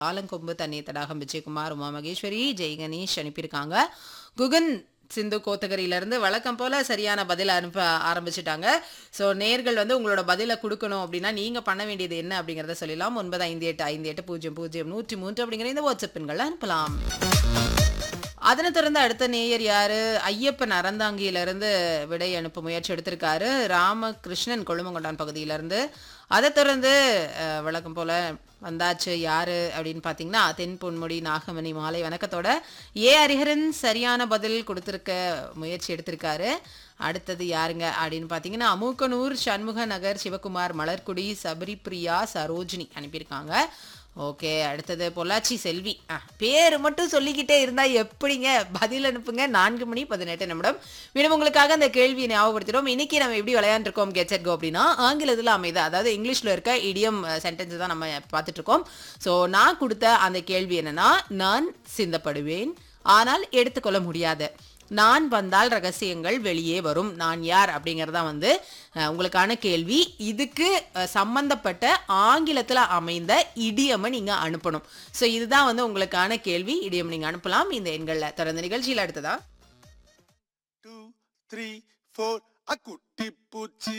ஆலங்கொம்பு தண்ணீர் தடாகம் விஜயகுமார் உமா மகேஸ்வரி ஜெய் கணேஷ் அனுப்பியிருக்காங்க குகன் சிந்து கோத்தகிரியிலேருந்து வழக்கம் போல் சரியான பதில் அனுப்ப ஆரம்பிச்சிட்டாங்க ஸோ நேர்கள் வந்து உங்களோட பதிலை கொடுக்கணும் அப்படின்னா நீங்கள் பண்ண வேண்டியது என்ன அப்படிங்கிறத சொல்லலாம் ஒன்பது ஐந்து எட்டு ஐந்து எட்டு பூஜ்ஜியம் பூஜ்ஜியம் நூற்றி மூன்று அப்படிங்கிற இந்த வாட்ஸ்அப் எண்களை அனுப்பலாம் அதனை தொடர்ந்து அடுத்த நேயர் யாரு ஐயப்பன் அறந்தாங்கியிலிருந்து விடை அனுப்ப முயற்சி எடுத்திருக்காரு ராமகிருஷ்ணன் கொழுமங்கொண்டான் பகுதியிலிருந்து அதை தொடர்ந்து அஹ், வழக்கம் போல வந்தாச்சு யாரு அப்படின்னு பார்த்தீங்கன்னா தென் பொன்முடி நாகமணி மாலை வணக்கத்தோட ஏ ஹரிஹரன் சரியான பதில் கொடுத்துருக்க முயற்சி எடுத்திருக்காரு அடுத்தது யாருங்க அப்படின்னு பார்த்தீங்கன்னா அமூக்கனூர் சண்முக நகர் சிவகுமார் மலர்குடி சபரிப்ரியா சரோஜினி அனுப்பியிருக்காங்க ஓகே அடுத்தது பொள்ளாச்சி செல்வி ஆ பேர் மட்டும் சொல்லிக்கிட்டே இருந்தா எப்படிங்க பதில் அனுப்புங்க நான்கு மணி பதினெட்டு நிமிடம் மீண்டும் உங்களுக்காக அந்த கேள்வியை ஞாபகப்படுத்திடும் இன்னைக்கு நம்ம எப்படி விளையாண்டுருக்கோம் கெட்செட் கோ அப்படின்னா ஆங்கிலத்தில் அமைது அதாவது இங்கிலீஷ்ல இருக்க இடியம் சென்டென்ஸ் தான் நம்ம பார்த்துட்டு இருக்கோம் ஸோ நான் கொடுத்த அந்த கேள்வி என்னன்னா நான் சிந்தப்படுவேன் ஆனால் எடுத்துக்கொள்ள முடியாது நான் வந்தால் ரகசியங்கள் வெளியே வரும் நான் யார் அப்படிங்கறதா வந்து அஹ், உங்களுக்கான கேள்வி இதுக்கு அஹ், சம்பந்தப்பட்ட ஆங்கிலத்தில் அமைந்த இடியமை நீங்க அனுப்பணும் ஸோ இதுதான் வந்து உங்களுக்கான கேள்வி இடியம் நீங்க அனுப்பலாம் இந்த எண்களில் தொடர்ந்து நிகழ்ச்சியில் அடுத்ததா two, three, four. A குட்டி பூச்சி